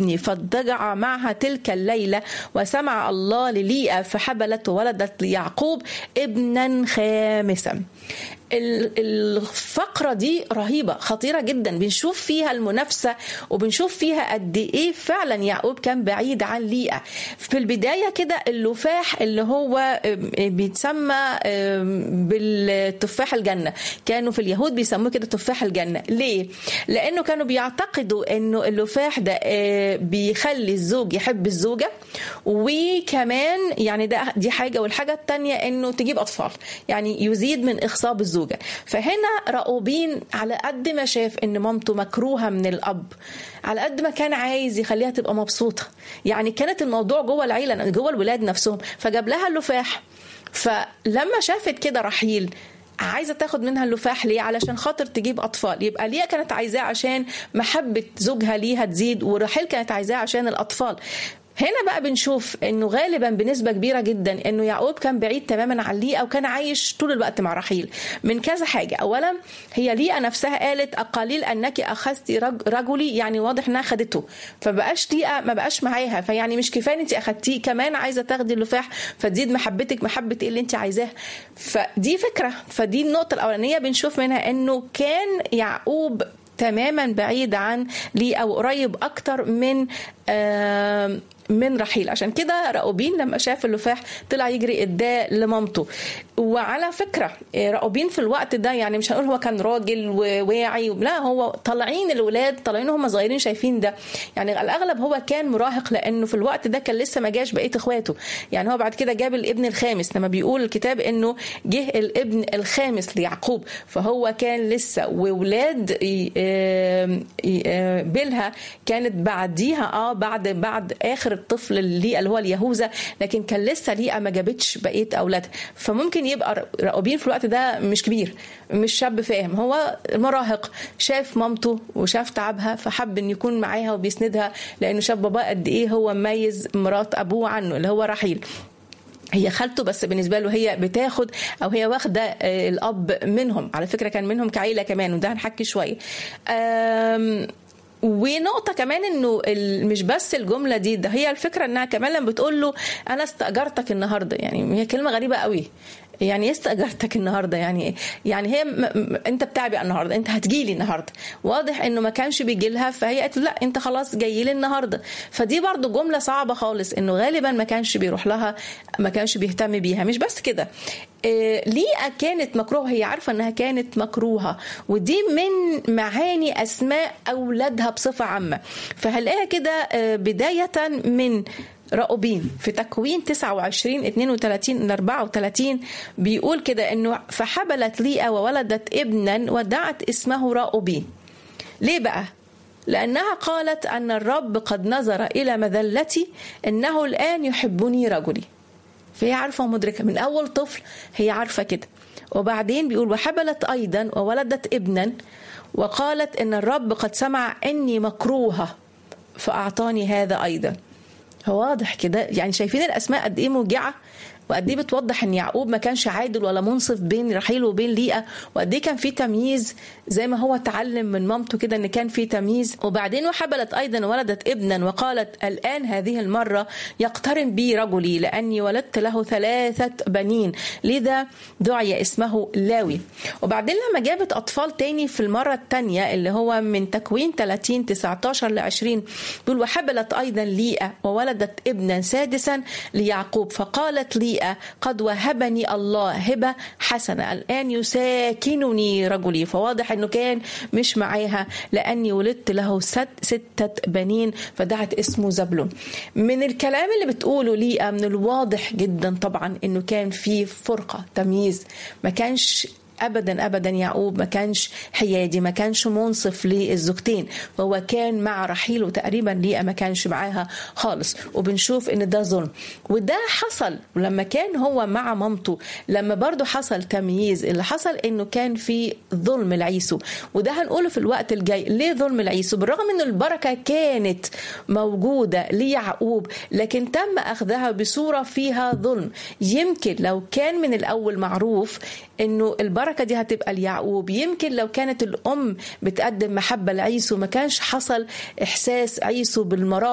فاضطجع معها تلك الليلة وسمع الله لليئة فحبلت وولدت ليعقوب ابنا خامسا الفقرة دي رهيبة خطيرة جدا بنشوف فيها المنافسة وبنشوف فيها قد ايه فعلا يعقوب كان بعيد عن ليئة في البداية كده اللفاح اللي هو بيتسمى بالتفاح الجنة كانوا في اليهود بيسموه كده تفاح الجنة ليه؟ لأنه كانوا بيعتقدوا أنه اللفاح ده بيخلي الزوج يحب الزوجة وكمان يعني ده دي حاجة والحاجة التانية أنه تجيب أطفال يعني يزيد من إخصاب الزوجة فهنا راؤوبين على قد ما شاف ان مامته مكروهه من الاب على قد ما كان عايز يخليها تبقى مبسوطه يعني كانت الموضوع جوه العيله جوه الولاد نفسهم فجاب لها اللفاح فلما شافت كده رحيل عايزه تاخد منها اللفاح ليه علشان خاطر تجيب اطفال يبقى ليا كانت عايزاه عشان محبه زوجها ليها تزيد ورحيل كانت عايزاه عشان الاطفال هنا بقى بنشوف انه غالبا بنسبه كبيره جدا انه يعقوب كان بعيد تماما عن ليئه وكان عايش طول الوقت مع رحيل من كذا حاجه اولا هي ليئه نفسها قالت اقليل انك اخذت رجلي يعني واضح انها خدته فبقاش ليئه ما بقاش معاها فيعني مش كفايه انت اخدتيه كمان عايزه تاخدي اللفاح فتزيد محبتك محبه ايه اللي انت عايزاه فدي فكره فدي النقطه الاولانيه بنشوف منها انه كان يعقوب تماما بعيد عن لي او قريب اكتر من آه من رحيل عشان كده راؤوبين لما شاف اللفاح طلع يجري اداه لمامته وعلى فكره راؤوبين في الوقت ده يعني مش هنقول هو كان راجل وواعي لا هو طالعين الولاد طالعين هم صغيرين شايفين ده يعني الاغلب هو كان مراهق لانه في الوقت ده كان لسه ما جاش بقيه اخواته يعني هو بعد كده جاب الابن الخامس لما بيقول الكتاب انه جه الابن الخامس ليعقوب فهو كان لسه وولاد بيلها كانت بعديها اه بعد بعد اخر الطفل اللي اللي هو اليهوذا لكن كان لسه ليئه ما جابتش بقيه اولادها فممكن يبقى راؤوبين في الوقت ده مش كبير مش شاب فاهم هو مراهق شاف مامته وشاف تعبها فحب ان يكون معاها وبيسندها لانه شاف باباه قد ايه هو مميز مرات ابوه عنه اللي هو رحيل هي خالته بس بالنسبه له هي بتاخد او هي واخده الاب منهم على فكره كان منهم كعيله كمان وده هنحكي شويه ونقطة كمان انه مش بس الجملة دي ده هي الفكرة انها كمان لما بتقول له انا استأجرتك النهاردة يعني هي كلمة غريبة قوي يعني استأجرتك النهارده يعني يعني هي م... م... انت بتاعي بقى النهارده انت هتجي لي النهارده واضح انه ما كانش بيجي لها فهي قالت لا انت خلاص جاي لي النهارده فدي برضو جمله صعبه خالص انه غالبا ما كانش بيروح لها ما كانش بيهتم بيها مش بس كده إيه ليئة كانت مكروهة هي عارفة انها كانت مكروهة ودي من معاني اسماء اولادها بصفة عامة فهنلاقيها كده بداية من راؤوبين في تكوين 29 32 ل 34 بيقول كده انه فحبلت ليئة وولدت ابنا ودعت اسمه راؤوبين ليه بقى؟ لأنها قالت أن الرب قد نظر إلى مذلتي إنه الآن يحبني رجلي فهي عارفة ومدركة من أول طفل هي عارفة كده وبعدين بيقول وحبلت أيضا وولدت ابنا وقالت إن الرب قد سمع إني مكروهة فأعطاني هذا أيضا هو واضح كده يعني شايفين الاسماء قد ايه موجعه وقد ايه بتوضح ان يعقوب ما كانش عادل ولا منصف بين رحيل وبين ليئه وقد ايه كان في تمييز زي ما هو اتعلم من مامته كده ان كان في تمييز وبعدين وحبلت ايضا ولدت ابنا وقالت الان هذه المره يقترن بي رجلي لاني ولدت له ثلاثه بنين لذا دعي اسمه لاوي وبعدين لما جابت اطفال تاني في المره الثانيه اللي هو من تكوين 30 19 ل 20 بيقول وحبلت ايضا ليئه وولدت ابنا سادسا ليعقوب فقالت لي قد وهبني الله هبة حسنة الآن يساكنني رجلي فواضح أنه كان مش معاها لأني ولدت له ست ستة بنين فدعت اسمه زبلون من الكلام اللي بتقوله ليئة من الواضح جدا طبعا أنه كان في فرقة تمييز ما كانش ابدا ابدا يعقوب ما كانش حيادي ما كانش منصف للزوجتين وهو كان مع رحيل وتقريبا ليئه ما كانش معاها خالص وبنشوف ان ده ظلم وده حصل لما كان هو مع مامته لما برضه حصل تمييز اللي حصل انه كان في ظلم العيسو وده هنقوله في الوقت الجاي ليه ظلم العيسو بالرغم ان البركه كانت موجوده ليعقوب لكن تم اخذها بصوره فيها ظلم يمكن لو كان من الاول معروف انه البركه دي هتبقى ليعقوب يمكن لو كانت الام بتقدم محبه لعيسو ما كانش حصل احساس عيسو بالمراه